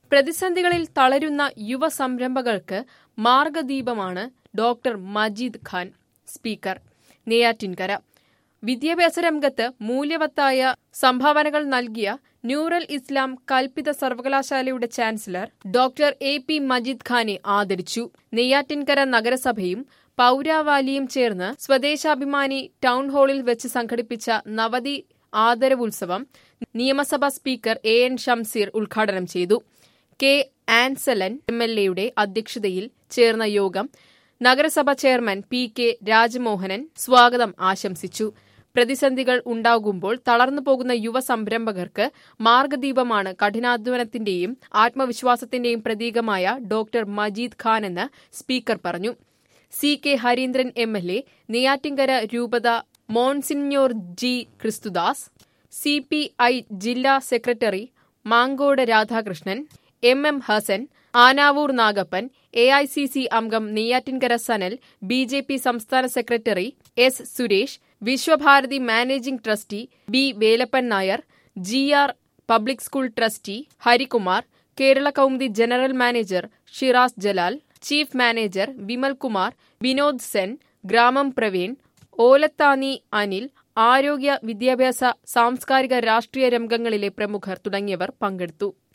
പ്രതിസന്ധികളിൽ തളരുന്ന യുവ സംരംഭകർക്ക് മാർഗദീപമാണ് ഡോക്ടർ മജീദ് ഖാൻ സ്പീക്കർ നെയ്യാറ്റിൻകര വിദ്യാഭ്യാസ രംഗത്ത് മൂല്യവത്തായ സംഭാവനകൾ നൽകിയ ന്യൂറൽ ഇസ്ലാം കൽപ്പിത സർവകലാശാലയുടെ chancellor doctor A P Majeed ഖാനെ ആദരിച്ചു നെയ്യാറ്റിൻകര നഗരസഭയും പൌരാവാലിയും ചേർന്ന് സ്വദേശാഭിമാനി ടൗൺ ഹാളിൽ വെച്ച് സംഘടിപ്പിച്ച നവതി ആദരവുത്സവം നിയമസഭാ സ്പീക്കർ എ എൻ ഷംസീർ ഉദ്ഘാടനം ചെയ്തു കെ ആൻസലൻ എം എൽ എയുടെ അധ്യക്ഷതയിൽ ചേർന്ന യോഗം നഗരസഭ ചെയർമാൻ പി കെ രാജമോഹനൻ സ്വാഗതം ആശംസിച്ചു പ്രതിസന്ധികൾ ഉണ്ടാകുമ്പോൾ തളർന്നു പോകുന്ന യുവ സംരംഭകർക്ക് മാർഗദീപമാണ് കഠിനാധ്വാനത്തിന്റെയും ആത്മവിശ്വാസത്തിന്റെയും പ്രതീകമായ ഡോക്ടർ മജീദ് ഖാൻ എന്ന് സ്പീക്കർ പറഞ്ഞു C K Harindran M L A Neyyattinkara രൂപത monsignor G Kristudas C P I ജില്ലാ secretary Mankode Radhakrishnan M M Hassan Anavoor Nagappan A I C C അംഗം Neyyattinkara Sanal B J P സംസ്ഥാന secretary S Suresh Vishwabharati managing trustee B Velappan Nair G R public school trustee Harikumar Kerala Kaumudi general manager Shiras Jalal chief manager Vimal Kumar Vinod Sen ഗ്രാമം പ്രവീൺ ഓലത്താനി അനിൽ ആരോഗ്യ വിദ്യാഭ്യാസ സാംസ്കാരിക രാഷ്ട്രീയ രംഗങ്ങളിലെ പ്രമുഖർ തുടങ്ങിയവർ പങ്കെടുത്തു